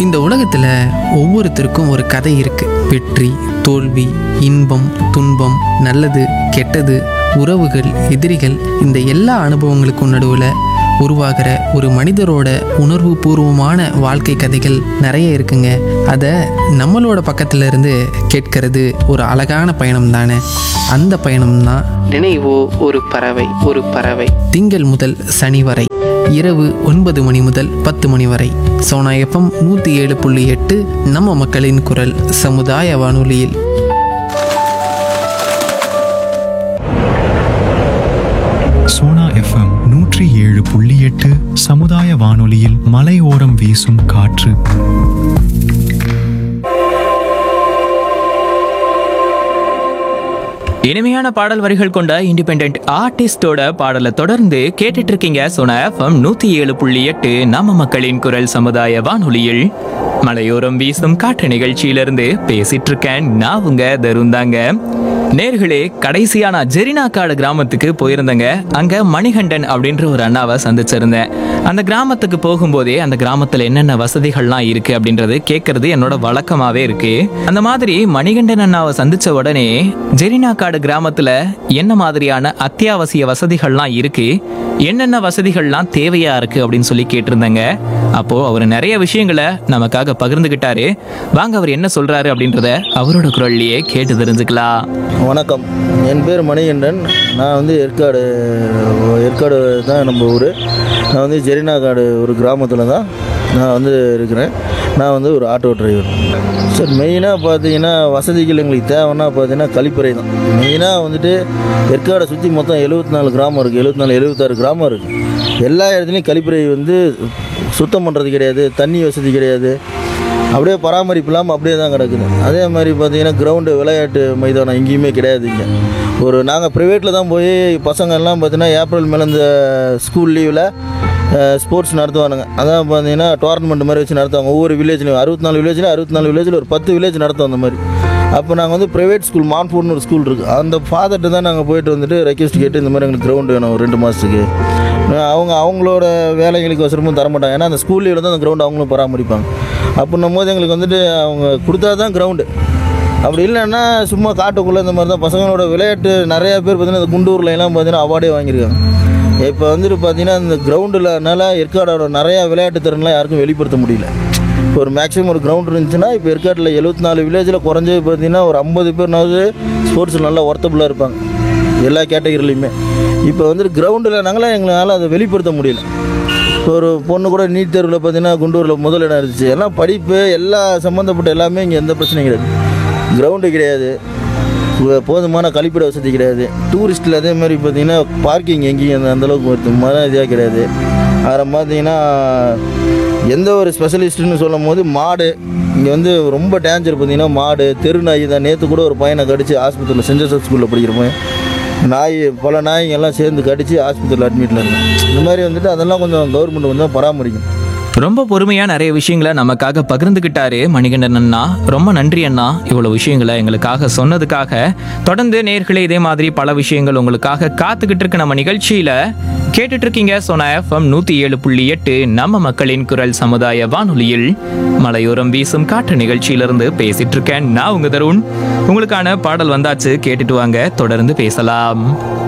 இந்த உலகத்துல ஒவ்வொருத்தருக்கும் ஒரு கதை இருக்கு வெற்றி தோல்வி இன்பம் துன்பம் நல்லது கெட்டது உறவுகள் எதிரிகள் இந்த எல்லா அனுபவங்களுக்கும் நடுவில் உருவாகிற ஒரு மனிதரோட உணர்வு பூர்வமான வாழ்க்கை கதைகள் நிறைய இருக்குங்க அதை நம்மளோட பக்கத்துல இருந்து கேட்கறது ஒரு அழகான பயணம் தானே அந்த பயணம் தான் நினைவோ ஒரு பறவை ஒரு பறவை திங்கள் முதல் சனி வரை இரவு ஒன்பது மணி முதல் பத்து மணி வரை சோனா எஃப்எம் நூற்றி ஏழு புள்ளி எட்டு நம்ம மக்களின் குரல் சமுதாய வானொலியில் சோனா எஃப்எம் நூற்றி ஏழு புள்ளி எட்டு சமுதாய வானொலியில் மலையோரம் வீசும் காற்று இனிமையான பாடல் வரிகள் கொண்ட இண்டிபெண்ட் ஆர்டிஸ்டோட பாடலை தொடர்ந்து கேட்டுட்டு இருக்கீங்க சோனா எஃப்எம் நூத்தி ஏழு புள்ளி எட்டு நம்ம மக்களின் குரல் சமுதாய வானொலியில் மலையோரம் வீசும் காற்று நிகழ்ச்சியிலிருந்து பேசிட்டு இருக்கேன் நான் உங்க தருந்தாங்க நேர்களே கடைசியா நான் ஜெரினாக்காடு கிராமத்துக்கு போயிருந்தேங்க அங்க மணிகண்டன் அப்படின்ற ஒரு அண்ணாவை சந்திச்சிருந்தேன் அந்த கிராமத்துக்கு போகும்போதே அந்த கிராமத்துல என்னென்ன வசதிகள்லாம் இருக்கு அப்படின்றது கேட்கறது என்னோட வழக்கமாவே இருக்கு அந்த மாதிரி மணிகண்டன் அண்ணாவை சந்திச்ச உடனே ஜெரினாக்காடு கிராமத்துல என்ன மாதிரியான அத்தியாவசிய வசதிகள்லாம் இருக்கு என்னென்ன வசதிகள்லாம் தேவையா இருக்கு அப்படின்னு சொல்லி கேட்டிருந்தேங்க அப்போ அவர் நிறைய விஷயங்களை நமக்காக பகிர்ந்துகிட்டாரு வாங்க அவர் என்ன சொல்றாரு அப்படின்றத அவரோட குரல்லையே கேட்டு தெரிஞ்சுக்கலாம் வணக்கம் என் பேர் மணிகண்டன் நான் வந்து ஏற்காடு ஏற்காடு தான் நம்ம ஊர் நான் வந்து ஜெரினாக்காடு ஒரு கிராமத்தில் தான் நான் வந்து இருக்கிறேன் நான் வந்து ஒரு ஆட்டோ டிரைவர் சார் மெயினாக பார்த்தீங்கன்னா வசதிகள் எங்களுக்கு தேவைன்னா பார்த்தீங்கன்னா கழிப்பறை தான் மெயினாக வந்துட்டு ஏற்காடை சுற்றி மொத்தம் எழுபத்தி நாலு கிராமம் இருக்குது எழுபத்தி நாலு எழுபத்தாறு கிராமம் இருக்குது எல்லா இடத்துலையும் கழிப்பறை வந்து சுத்தம் பண்ணுறது கிடையாது தண்ணி வசதி கிடையாது அப்படியே பராமரிப்பு இல்லாமல் அப்படியே தான் கிடக்குது அதே மாதிரி பார்த்தீங்கன்னா கிரவுண்டு விளையாட்டு மைதானம் எங்கேயுமே கிடையாது இங்கே ஒரு நாங்கள் ப்ரைவேட்டில் தான் போய் பசங்கள்லாம் பார்த்தீங்கன்னா ஏப்ரல் மேலே இந்த ஸ்கூல் லீவில் ஸ்போர்ட்ஸ் நடத்துவானுங்க அதான் பார்த்தீங்கன்னா டோர்னமெண்ட் மாதிரி வச்சு நடத்துவாங்க ஒவ்வொரு வில்லேஜ்லையும் அறுபத்தி நாலு வில்லேஜில் அறுபத்தி நாலு வில்லேஜில் ஒரு பத்து வில்லேஜ் நடத்துவோம் அந்த மாதிரி அப்போ நாங்கள் வந்து ப்ரைவேட் ஸ்கூல் மான்ஃபூர்னு ஒரு ஸ்கூல் இருக்குது அந்த ஃபாதர்கிட்ட தான் நாங்கள் போயிட்டு வந்துட்டு ரெக்வஸ்ட் கேட்டு இந்த மாதிரி எங்களுக்கு கிரவுண்டு வேணும் ஒரு ரெண்டு மாதத்துக்கு அவங்க அவங்களோட வேலைகளுக்கு வசரமும் தர மாட்டாங்க ஏன்னா அந்த ஸ்கூல் லீவில் தான் அந்த கிரவுண்ட் அவங்களும் பராமரிப்பாங்க அப்படின்னும் போது எங்களுக்கு வந்துட்டு அவங்க கொடுத்தா தான் கிரவுண்டு அப்படி இல்லைன்னா சும்மா காட்டுக்குள்ளே இந்த மாதிரி தான் பசங்களோட விளையாட்டு நிறைய பேர் பார்த்தீங்கன்னா இந்த குண்டூர்ல எல்லாம் பார்த்தீங்கன்னா அவார்டே வாங்கியிருக்காங்க இப்போ வந்துட்டு பார்த்தீங்கன்னா இந்த கிரவுண்டுலனால ஏற்காடோட நிறையா விளையாட்டு திறன்லாம் யாருக்கும் வெளிப்படுத்த முடியல இப்போ ஒரு மேக்ஸிமம் ஒரு கிரவுண்ட் இருந்துச்சுன்னா இப்போ ஏற்காட்டில் எழுபத்தி நாலு வில்லேஜில் குறைஞ்சது பார்த்தீங்கன்னா ஒரு ஐம்பது பேர்னாவது ஸ்போர்ட்ஸில் நல்லா ஒர்த்தபுளாக இருப்பாங்க எல்லா கேட்டகரிலையுமே இப்போ வந்துட்டு கிரவுண்டில் நாங்களே எங்களால் அதை வெளிப்படுத்த முடியல இப்போ ஒரு பொண்ணு கூட நீட் தேர்வில் பார்த்தீங்கன்னா குண்டூரில் முதல் இடம் இருந்துச்சு எல்லாம் படிப்பு எல்லா சம்மந்தப்பட்ட எல்லாமே இங்கே எந்த பிரச்சனையும் கிடையாது கிரவுண்டு கிடையாது போ- போதுமான கழிப்பிட வசதி கிடையாது டூரிஸ்ட்டில் அதே மாதிரி பார்த்தீங்கன்னா பார்க்கிங் எங்கேயும் அந்த அந்தளவுக்கு வருது மன இதாக கிடையாது அதில் பார்த்தீங்கன்னா எந்த ஒரு ஸ்பெஷலிஸ்ட்டுன்னு சொல்லும் போது மாடு இங்கே வந்து ரொம்ப டேஞ்சர் பார்த்தீங்கன்னா மாடு தெரு நாய் தான் நேற்று கூட ஒரு பையனை கடிச்சு ஆஸ்பத்திரியில் சென்ட் ஜோசப் ஸ்கூலில் படிக்கிற பையன் நாய் பல நாய்ங்க எல்லாம் சேர்ந்து கடிச்சு ஆஸ்பத்திரியில் அட்மிட்டில் இருந்தேன் இந்த மாதிரி வந்துட்டு அதெல்லாம் கொஞ்சம் கவர்மெண்ட் கொஞ்சம் பராமரிக்கும் ரொம்ப பொறுமையா நிறைய விஷயங்களை நமக்காக பகிர்ந்துகிட்டாரு மணிகண்டன் அண்ணா ரொம்ப நன்றி அண்ணா இவ்வளவு விஷயங்களை எங்களுக்காக சொன்னதுக்காக தொடர்ந்து நேர்களே இதே மாதிரி பல விஷயங்கள் உங்களுக்காக காத்துக்கிட்டு இருக்கு நம்ம நிகழ்ச்சியில கேட்டுட்டு இருக்கீங்க சோனா எஃப்எம் நூத்தி ஏழு புள்ளி எட்டு நம்ம மக்களின் குரல் சமுதாய வானொலியில் மலையோரம் வீசும் காற்று நிகழ்ச்சியிலிருந்து பேசிட்டு இருக்கேன் நான் உங்க தருண் உங்களுக்கான பாடல் வந்தாச்சு கேட்டுட்டு வாங்க தொடர்ந்து பேசலாம்